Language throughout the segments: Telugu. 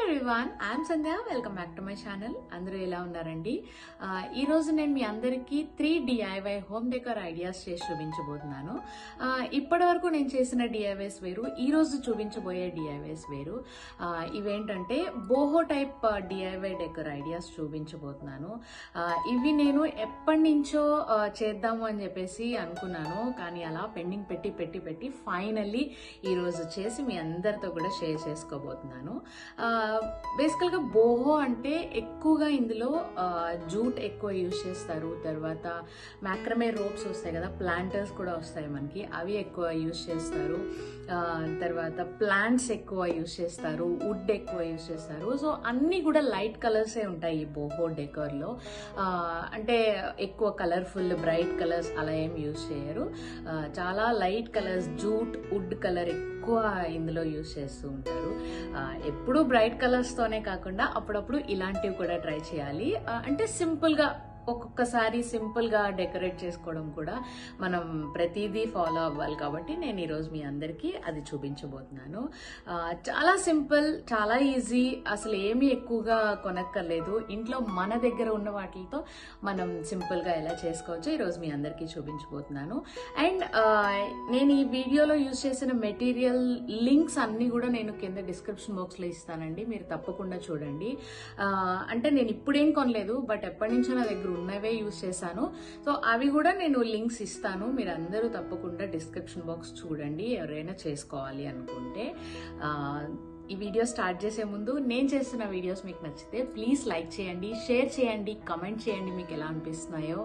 everyone I'm Sandhya welcome back to my channel అందరూ ఎలా ఉన్నారండి ఆ, ఈ రోజు నేను మీ అందరికీ three DIY home decor ideas చేసి చూపించబోతున్నాను ఆ, ఇప్పటి వరకు నేను చేసిన డిఐవైస్ వేరు ఈ రోజు చూపించబోయే డిఐవైస్ వేరు ఆ, ఇవేంటంటే boho type DIY decor ideas చూపించబోతున్నాను ఆ, ఇవి నేను ఎప్పటి నుంచో ఆ, చేద్దాము అని చెప్పేసి అనుకున్నాను కానీ అలా పెండింగ్ పెట్టి పెట్టి పెట్టి ఫైనల్లీ ఈ రోజు చేసి మీ అందరితో కూడా షేర్ చేసుకోబోతున్నాను బేసికల్గా బోహో అంటే ఎక్కువగా ఇందులో జూట్ ఎక్కువ యూజ్ చేస్తారు తర్వాత మ్యాక్రమే రోప్స్ వస్తాయి కదా ప్లాంటర్స్ కూడా వస్తాయి మనకి అవి ఎక్కువ యూజ్ చేస్తారు ఆ, తర్వాత ప్లాంట్స్ ఎక్కువ యూజ్ చేస్తారు వుడ్ ఎక్కువ యూజ్ చేస్తారు సో అన్నీ కూడా లైట్ కలర్సే ఉంటాయి ఈ బోహో డెకర్లో అంటే ఎక్కువ కలర్ఫుల్ బ్రైట్ కలర్స్ అలా ఏం యూజ్ చేయరు ఆ, చాలా light colours jute wood colour ఎక్కువ ఇందులో యూజ్ చేస్తూ ఉంటారు ఆ, ఎప్పుడూ బ్రైట్ కలర్స్తోనే కాకుండా అప్పుడప్పుడు ఇలాంటివి కూడా ట్రై చేయాలి ఆ, అంటే సింపుల్గా ఒక్కొక్కసారి సింపుల్గా డెకరేట్ చేసుకోవడం కూడా మనం ప్రతిదీ ఫాలో అవ్వాలి కాబట్టి నేను ఈరోజు మీ అందరికీ అది చూపించబోతున్నాను ఆ, చాలా సింపుల్ చాలా ఈజీ అసలు ఏమీ ఎక్కువగా కొనక్కర్లేదు ఇంట్లో మన దగ్గర ఉన్న వాటితో మనం సింపుల్గా ఎలా చేసుకోవచ్చో ఈరోజు మీ అందరికీ చూపించబోతున్నాను అండ్ నేను ఈ వీడియోలో యూజ్ చేసిన మెటీరియల్ లింక్స్ అన్నీ కూడా నేను కింద డిస్క్రిప్షన్ బాక్స్లో ఇస్తానండి మీరు తప్పకుండా చూడండి ఆ, అంటే నేను ఇప్పుడేం కొనలేదు బట్ ఎప్పటి నుంచో నా దగ్గర ఉన్నవే యూజ్ చేశాను సో అవి కూడా నేను లింక్స్ ఇస్తాను మీరు అందరూ తప్పకుండా డిస్క్రిప్షన్ బాక్స్ చూడండి ఎవరైనా చేసుకోవాలి అనుకుంటే ఆ, ఈ వీడియో స్టార్ట్ చేసే ముందు నేను చేస్తున్న వీడియోస్ మీకు నచ్చితే ప్లీజ్ లైక్ చేయండి షేర్ చేయండి కమెంట్ చేయండి మీకు ఎలా అనిపిస్తున్నాయో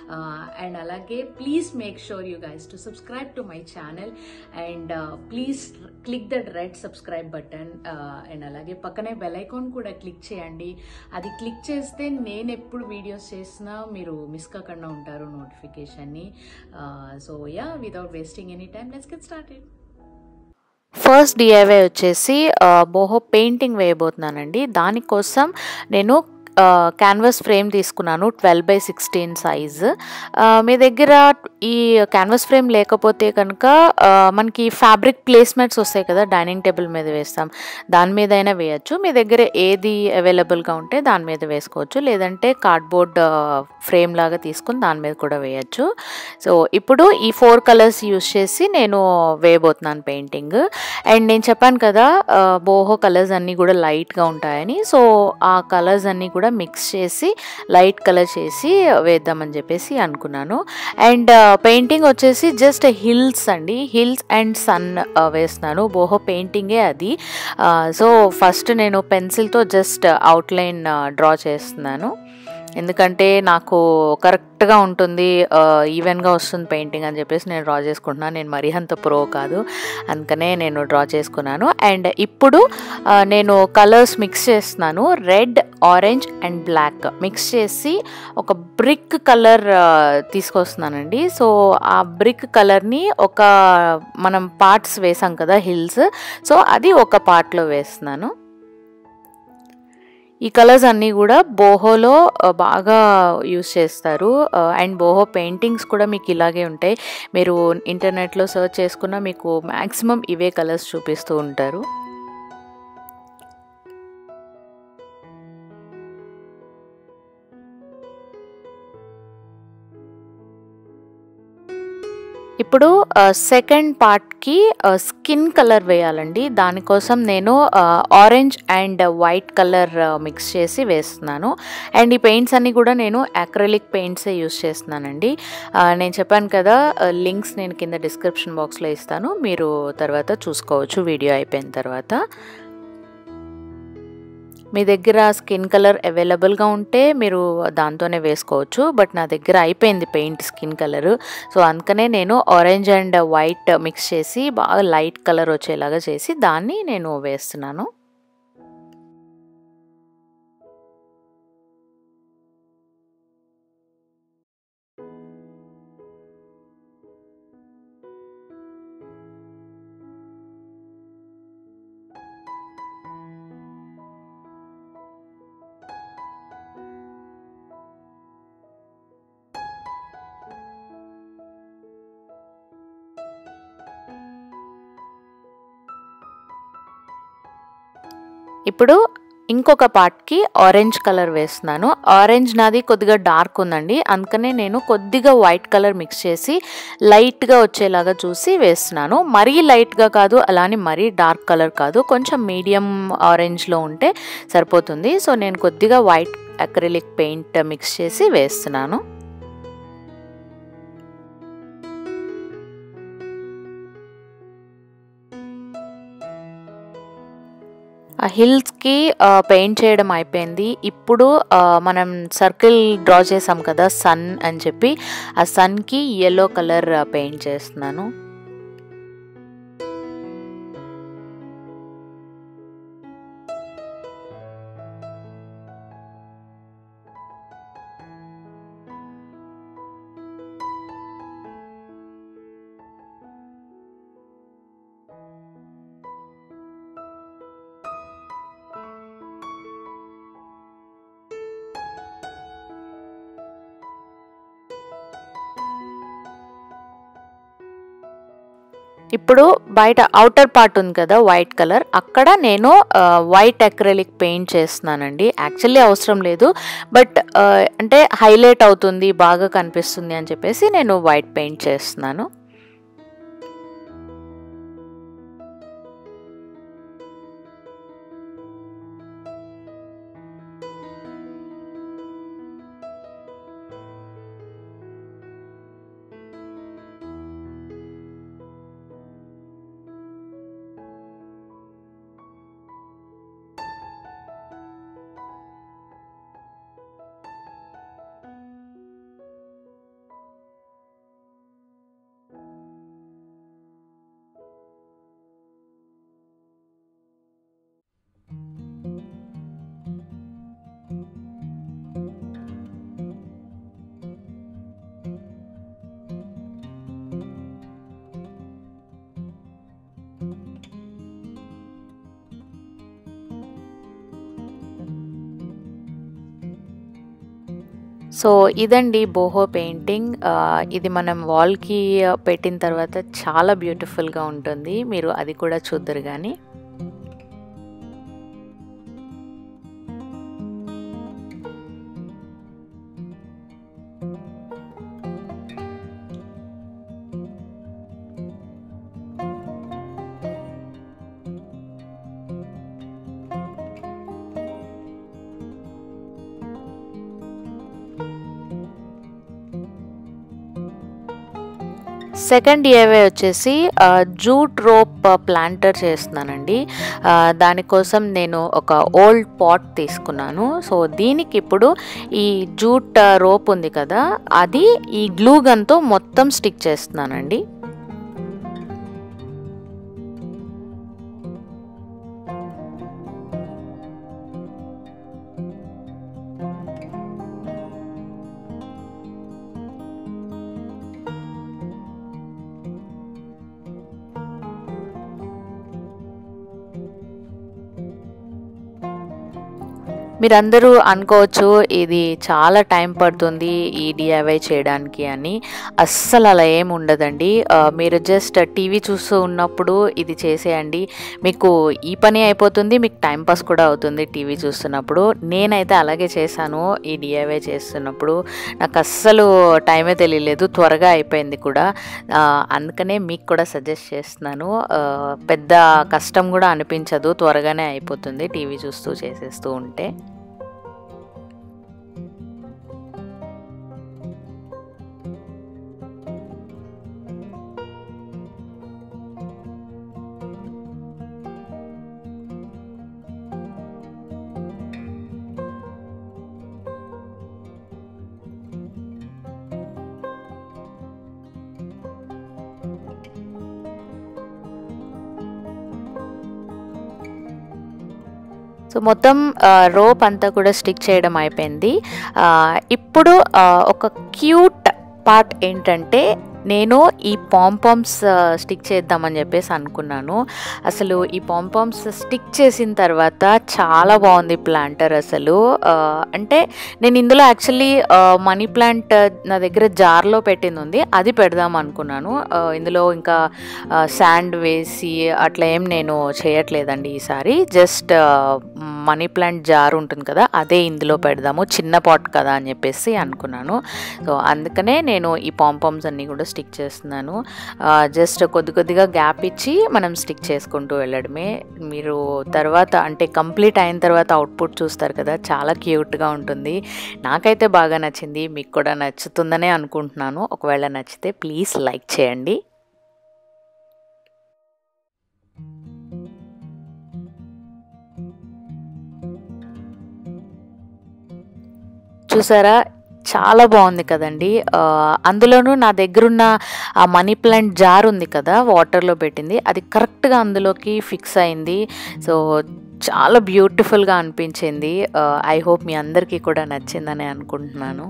అండ్ అలాగే please make sure you guys to subscribe to my channel and please click that red subscribe button and అలాగే పక్కనే బెల్ ఐకాన్ కూడా క్లిక్ చేయండి అది క్లిక్ చేస్తే నేను ఎప్పుడు వీడియోస్ చేసినా మీరు మిస్ కాకుండా ఉంటారు నోటిఫికేషన్ని so ya without wasting any time let's get started first DIY వచ్చేసి ఆ, బోహో పెయింటింగ్ వేయబోతున్నానండి దానికోసం నేను క్యాన్వాస్ ఫ్రేమ్ తీసుకున్నాను ట్వెల్వ్ బై సిక్స్టీన్ సైజ్ మీ దగ్గర ఈ క్యాన్వాస్ ఫ్రేమ్ లేకపోతే కనుక ఆ, మనకి ఫ్యాబ్రిక్ ప్లేస్మెంట్స్ వస్తాయి కదా డైనింగ్ టేబుల్ మీద వేస్తాం దాని మీద అయినా వేయచ్చు మీ దగ్గర ఏది అవైలబుల్గా ఉంటే దాని మీద వేసుకోవచ్చు లేదంటే కార్డ్బోర్డ్ ఫ్రేమ్ లాగా తీసుకుని దాని మీద కూడా వేయచ్చు సో ఇప్పుడు ఈ ఫోర్ కలర్స్ యూస్ చేసి నేను వేయబోతున్నాను పెయింటింగ్ అండ్ నేను చెప్పాను కదా ఆ, బోహో కలర్స్ అన్నీ కూడా లైట్గా ఉంటాయని సో ఆ కలర్స్ అన్నీ కూడా మిక్స్ చేసి లైట్ కలర్ చేసి వేద్దామని చెప్పేసి అనుకున్నాను అండ్ పెయింటింగ్ వచ్చేసి జస్ట్ హిల్స్ అండి హిల్స్ అండ్ సన్ వేస్తున్నాను బోహో పెయింటింగే అది సో ఫస్ట్ నేను పెన్సిల్తో జస్ట్ అవుట్లైన్ డ్రా చేస్తున్నాను ఎందుకంటే నాకు కరెక్ట్గా ఉంటుంది ఈవెన్గా వస్తుంది పెయింటింగ్ అని చెప్పేసి నేను డ్రా చేసుకుంటున్నాను నేను మరీ అంత ప్రో కాదు అందుకనే నేను డ్రా చేసుకున్నాను అండ్ ఇప్పుడు ఆ, నేను కలర్స్ మిక్స్ చేస్తున్నాను red orange and black mix చేసి ఒక బ్రిక్ కలర్ తీసుకొస్తున్నానండి సో ఆ బ్రిక్ కలర్ని ఒక మనం పార్ట్స్ వేసాం కదా హిల్స్ సో అది ఒక పార్ట్లో వేస్తున్నాను ఈ కలర్స్ అన్నీ కూడా బోహోలో ఆ, బాగా యూస్ చేస్తారు అండ్ బోహో పెయింటింగ్స్ కూడా మీకు ఇలాగే ఉంటాయి మీరు ఇంటర్నెట్లో సెర్చ్ చేసుకున్న మీకు మ్యాక్సిమం ఇవే కలర్స్ చూపిస్తూ ఉంటారు ఇప్పుడు సెకండ్ పార్ట్కి స్కిన్ కలర్ వేయాలండి దానికోసం నేను orange and white colour mix చేసి వేస్తున్నాను అండ్ ఈ పెయింట్స్ అన్నీ కూడా నేను అక్రలిక్ పెయింట్సే యూస్ చేస్తున్నానండి ఆ, నేను చెప్పాను కదా లింక్స్ నేను కింద డిస్క్రిప్షన్ బాక్స్లో ఇస్తాను మీరు తర్వాత చూసుకోవచ్చు వీడియో అయిపోయిన తర్వాత మీ దగ్గర స్కిన్ కలర్ అవైలబుల్గా ఉంటే మీరు దాంతోనే వేసుకోవచ్చు బట్ నా దగ్గర అయిపోయింది పెయింట్ స్కిన్ కలర్ సో అందుకనే నేను ఆరెంజ్ అండ్ వైట్ మిక్స్ చేసి బాగా లైట్ కలర్ వచ్చేలాగా చేసి దాన్ని నేను వేస్తున్నాను ఇప్పుడు ఇంకొక పార్ట్కి ఆరెంజ్ కలర్ వేస్తున్నాను ఆరెంజ్ నాది కొద్దిగా డార్క్ ఉందండి అందుకనే నేను కొద్దిగా వైట్ కలర్ మిక్స్ చేసి లైట్గా వచ్చేలాగా చూసి వేస్తున్నాను మరీ లైట్గా కాదు అలానే మరీ డార్క్ కలర్ కాదు కొంచెం మీడియం ఆరెంజ్లో ఉంటే సరిపోతుంది సో నేను కొద్దిగా వైట్ అక్రిలిక్ పెయింట్ మిక్స్ చేసి వేస్తున్నాను ఆ హిల్స్కి పెయింట్ చేయడం అయిపోయింది ఇప్పుడు ఆ, మనం సర్కిల్ డ్రా చేసాం కదా సన్ అని చెప్పి ఆ సన్కి ఎల్లో కలర్ పెయింట్ చేస్తున్నాను ఇప్పుడు బయట అవుటర్ పార్ట్ ఉంది కదా వైట్ కలర్ అక్కడ నేను వైట్ అక్రెలిక్ పెయింట్ చేస్తున్నానండి యాక్చువల్లీ అవసరం లేదు బట్ అంటే హైలైట్ అవుతుంది బాగా కనిపిస్తుంది అని చెప్పేసి నేను వైట్ పెయింట్ చేస్తున్నాను సో ఇదండి బోహో పెయింటింగ్ ఆ, ఇది మనం వాల్కి పెట్టిన తర్వాత చాలా బ్యూటిఫుల్గా ఉంటుంది మీరు అది కూడా చూద్దరు కానీ సెకండ్ డిఐవై వచ్చేసి ఆ, జూట్ రోప్ ప్లాంటర్ చేస్తున్నానండి ఆ, దానికోసం నేను ఒక ఓల్డ్ పాట్ తీసుకున్నాను సో దీనికి ఇప్పుడు ఈ జూట్ ఆ, రోప్ ఉంది కదా అది ఈ గ్లూ గన్తో మొత్తం స్టిక్ చేస్తున్నానండి మీరందరూ అనుకోవచ్చు ఇది చాలా టైం పడుతుంది ఈ డిఐవై చేయడానికి అని అస్సలు అలా ఏం ఉండదండి ఆ, మీరు జస్ట్ టీవీ చూస్తూ ఉన్నప్పుడు ఇది చేసేయండి మీకు ఈ పని అయిపోతుంది మీకు టైం పాస్ కూడా అవుతుంది టీవీ చూస్తున్నప్పుడు నేనైతే అలాగే చేశాను ఈ డిఐవై చేస్తున్నప్పుడు నాకు అస్సలు టైమే తెలియలేదు త్వరగా అయిపోయింది కూడా ఆ, అందుకనే మీకు కూడా సజెస్ట్ చేస్తున్నాను ఆ, పెద్ద కష్టం కూడా అనిపించదు త్వరగానే అయిపోతుంది టీవీ చూస్తూ చేసేస్తూ ఉంటే సో మొత్తం రోప్ అంతా కూడా స్టిక్ చేయడం అయిపోయింది ఆ, ఇప్పుడు ఆ, ఒక క్యూట్ పార్ట్ ఏంటంటే నేను ఈ పాంపామ్స్ స్టిక్ చేద్దామని చెప్పేసి అనుకున్నాను అసలు ఈ పాంపామ్స్ స్టిక్ చేసిన తర్వాత చాలా బాగుంది ప్లాంటర్ అసలు ఆ, అంటే నేను ఇందులో యాక్చువల్లీ మనీ ప్లాంట్ నా దగ్గర జార్లో పెట్టింది ఉంది అది పెడదాం అనుకున్నాను ఆ, ఇందులో ఇంకా శాండ్ వేసి అట్లా ఏం నేను చేయట్లేదండి ఈసారి జస్ట్ మనీ ప్లాంట్ జార్ ఉంటుంది కదా అదే ఇందులో పెడదాము చిన్న పాట్ కదా అని చెప్పేసి అనుకున్నాను సో అందుకనే నేను ఈ పాంపామ్స్ అన్నీ కూడా స్టిక్ చేస్తున్నాను జస్ట్ కొద్ది కొద్దిగా గ్యాప్ ఇచ్చి మనం స్టిక్ చేసుకుంటూ వెళ్ళడమే మీరు తర్వాత అంటే కంప్లీట్ అయిన తర్వాత అవుట్పుట్ చూస్తారు కదా చాలా క్యూట్గా ఉంటుంది నాకైతే బాగా నచ్చింది మీకు కూడా నచ్చుతుందనే అనుకుంటున్నాను ఒకవేళ నచ్చితే ప్లీజ్ లైక్ చేయండి చూసారా చాలా బాగుంది కదండి ఆ, అందులోనూ నా దగ్గరున్న ఆ మనీ ప్లాంట్ జార్ ఉంది కదా వాటర్లో పెట్టింది అది కరెక్ట్గా అందులోకి ఫిక్స్ అయింది సో చాలా బ్యూటిఫుల్గా అనిపించింది ఐ హోప్ మీ అందరికీ కూడా నచ్చిందని అనుకుంటున్నాను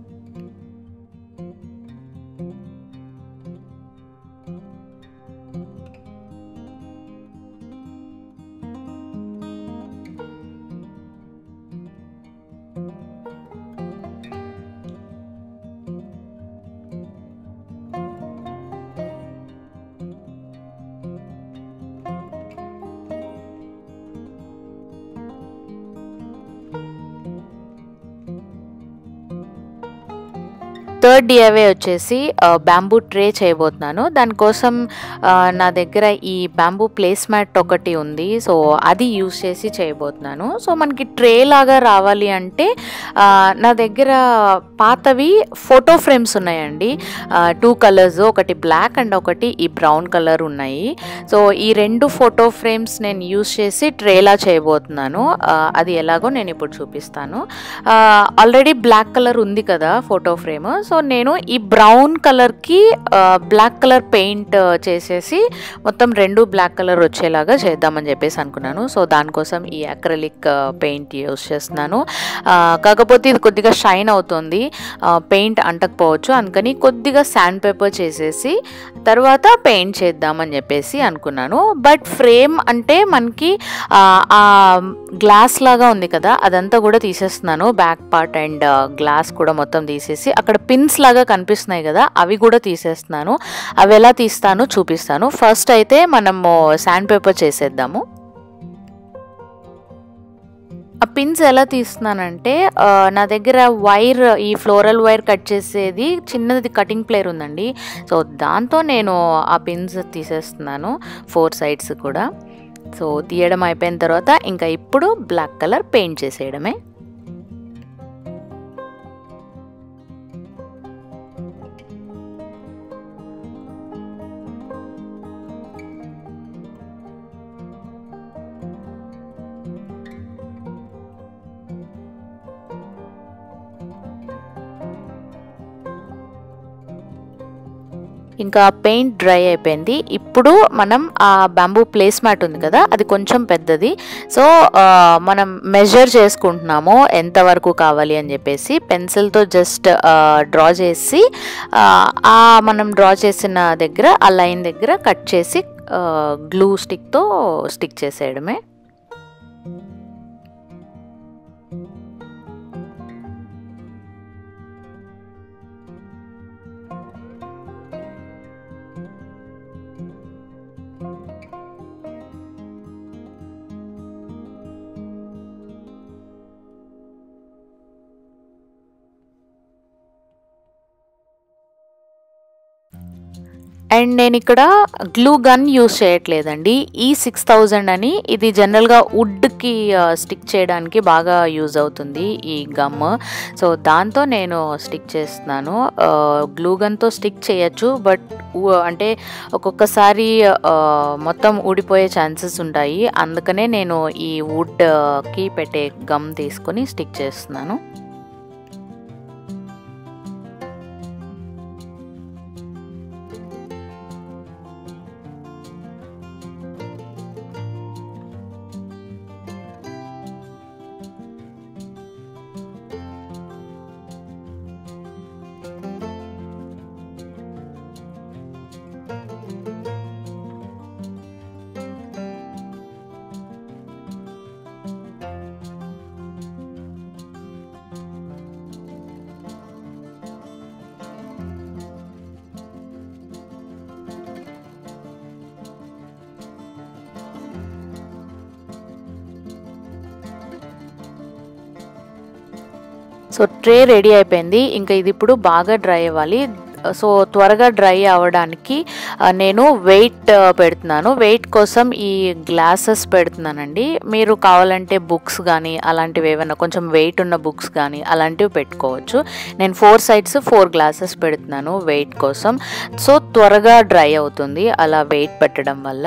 థర్డ్ డిఐవే వచ్చేసి బ్యాంబూ ట్రే చేయబోతున్నాను దానికోసం ఆ, నా దగ్గర ఈ బ్యాంబూ ప్లేస్ మ్యాట్ ఒకటి ఉంది సో అది యూస్ చేసి చేయబోతున్నాను సో మనకి ట్రే లాగా రావాలి అంటే ఆ, నా దగ్గర పాతవి ఫోటో ఫ్రేమ్స్ ఉన్నాయండి టూ కలర్స్ ఒకటి బ్లాక్ అండ్ ఒకటి ఈ బ్రౌన్ కలర్ ఉన్నాయి సో ఈ రెండు ఫోటో ఫ్రేమ్స్ నేను యూస్ చేసి ట్రేలా చేయబోతున్నాను ఆ, అది ఎలాగో నేను ఇప్పుడు చూపిస్తాను ఆల్రెడీ బ్లాక్ కలర్ ఉంది కదా ఫోటో ఫ్రేమ్ సో నేను ఈ బ్రౌన్ కలర్కి బ్లాక్ కలర్ పెయింట్ చేసేసి మొత్తం రెండు బ్లాక్ కలర్ వచ్చేలాగా చేద్దామని చెప్పేసి అనుకున్నాను సో దానికోసం ఈ అక్రలిక్ పెయింట్ యూస్ చేస్తున్నాను ఆ, కాకపోతే ఇది కొద్దిగా షైన్ అవుతుంది పెయింట్ అంటకపోవచ్చు అందుకని కొద్దిగా శాండ్ పేపర్ చేసేసి తర్వాత పెయింట్ చేద్దామని చెప్పేసి అనుకున్నాను బట్ ఫ్రేమ్ అంటే మనకి ఆ, ఆ గ్లాస్ లాగా ఉంది కదా అదంతా కూడా తీసేస్తున్నాను బ్యాక్ పార్ట్ అండ్ గ్లాస్ కూడా మొత్తం తీసేసి అక్కడ పిన్స్ లాగా కనిపిస్తున్నాయి కదా అవి కూడా తీసేస్తున్నాను అవి ఎలా తీస్తాను చూపిస్తాను ఫస్ట్ అయితే మనము శాండ్ పేపర్ చేసేద్దాము ఆ పిన్స్ ఎలా తీస్తున్నానంటే ఆ, నా దగ్గర వైర్ ఈ ఫ్లోరల్ వైర్ కట్ చేసేది చిన్నది కటింగ్ ప్లేయర్ ఉందండి సో దాంతో నేను ఆ పిన్స్ తీసేస్తున్నాను ఫోర్ సైడ్స్ కూడా సో తీయడం అయిపోయిన తర్వాత ఇంకా ఇప్పుడు బ్లాక్ కలర్ పెయింట్ చేసేయడమే ఇంకా పెయింట్ డ్రై అయిపోయింది ఇప్పుడు మనం ఆ బ్యాంబూ ప్లేస్ మ్యాట్ ఉంది కదా అది కొంచెం పెద్దది సో ఆ, మనం మెజర్ చేసుకుంటున్నాము ఎంతవరకు కావాలి అని చెప్పేసి పెన్సిల్తో జస్ట్ డ్రా చేసి ఆ, ఆ మనం డ్రా చేసిన దగ్గర ఆ లైన్ దగ్గర కట్ చేసి గ్లూ స్టిక్తో స్టిక్ చేసేయడమే అండ్ నేను ఇక్కడ గ్లూ గన్ యూస్ చేయట్లేదండి ఈ సిక్స్ థౌజండ్ అని ఇది జనరల్గా వుడ్కి స్టిక్ చేయడానికి బాగా యూజ్ అవుతుంది ఈ గమ్ సో దాంతో నేను స్టిక్ చేస్తున్నాను గ్లూ గన్తో స్టిక్ చేయొచ్చు బట్ అంటే ఒక్కొక్కసారి ఆ, మొత్తం ఊడిపోయే ఛాన్సెస్ ఉంటాయి అందుకనే నేను ఈ వుడ్కి పెట్టే గమ్ తీసుకొని స్టిక్ చేస్తున్నాను సో ట్రే రెడీ అయిపోయింది ఇంకా ఇది ఇప్పుడు బాగా డ్రై అవ్వాలి సో త్వరగా డ్రై అవ్వడానికి ఆ, నేను వెయిట్ ఆ, పెడుతున్నాను వెయిట్ కోసం ఈ గ్లాసెస్ పెడుతున్నానండి మీరు కావాలంటే బుక్స్ కానీ అలాంటివి ఏమైనా కొంచెం వెయిట్ ఉన్న బుక్స్ కానీ అలాంటివి పెట్టుకోవచ్చు నేను ఫోర్ సైడ్స్ ఫోర్ గ్లాసెస్ పెడుతున్నాను వెయిట్ కోసం సో త్వరగా డ్రై అవుతుంది అలా వెయిట్ పెట్టడం వల్ల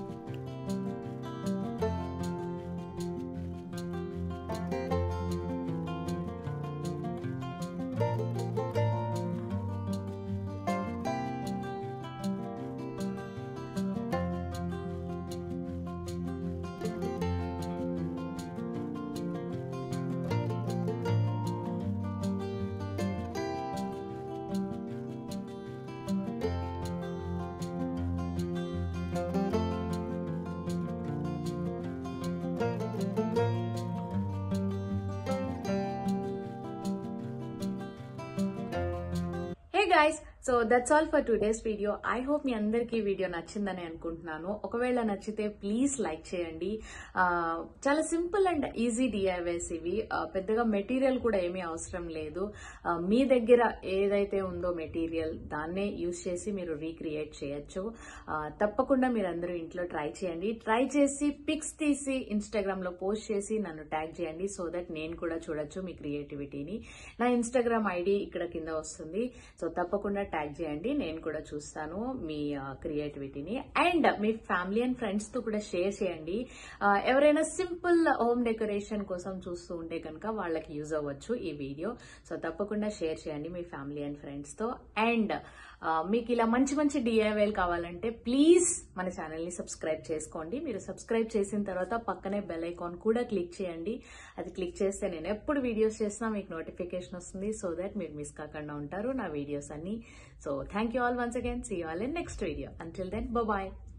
hey guys so that's all for today's video I hope మీ అందరికీ ఈ వీడియో నచ్చిందని అనుకుంటున్నాను ఒకవేళ నచ్చితే ప్లీజ్ లైక్ చేయండి ఆ, చాలా సింపుల్ అండ్ ఈజీ డిఐవైస్ ఇవి ఆ, పెద్దగా మెటీరియల్ కూడా ఏమీ అవసరం లేదు ఆ, మీ దగ్గర ఏదైతే ఉందో మెటీరియల్ దాన్నే యూజ్ చేసి మీరు రీక్రియేట్ చేయొచ్చు ఆ, తప్పకుండా మీరు అందరూ ఇంట్లో ట్రై చేయండి ట్రై చేసి పిక్స్ తీసి ఇన్స్టాగ్రామ్ లో పోస్ట్ చేసి నన్ను ట్యాగ్ చేయండి సో దట్ నేను కూడా చూడొచ్చు మీ క్రియేటివిటీని నా ఇన్స్టాగ్రామ్ ఐడి ఇక్కడ కింద వస్తుంది సో తప్పకుండా ట్యాగ్ చేయండి నేను కూడా చూస్తాను మీ క్రియేటివిటీని అండ్ మీ ఫ్యామిలీ అండ్ ఫ్రెండ్స్ తో కూడా షేర్ చేయండి ఆ, ఎవరైనా సింపుల్ హోమ్ డెకరేషన్ కోసం చూస్తూ ఉంటే కనుక వాళ్ళకి యూజ్ అవ్వచ్చు ఈ వీడియో సో తప్పకుండా షేర్ చేయండి మీ ఫ్యామిలీ అండ్ ఫ్రెండ్స్ తో అండ్ మీకు ఇలా మంచి మంచి డిఐవైలు కావాలంటే ప్లీజ్ మన ఛానల్ ని సబ్స్క్రైబ్ చేసుకోండి మీరు సబ్స్క్రైబ్ చేసిన తర్వాత పక్కనే బెల్ ఐకాన్ కూడా క్లిక్ చేయండి అది క్లిక్ చేస్తే నేను ఎప్పుడు వీడియోస్ చేసినా మీకు నోటిఫికేషన్ వస్తుంది సో దట్ మీరు మిస్ కాకుండా ఉంటారు నా వీడియోస్ అన్ని so thank you all once again see all in next video until then bye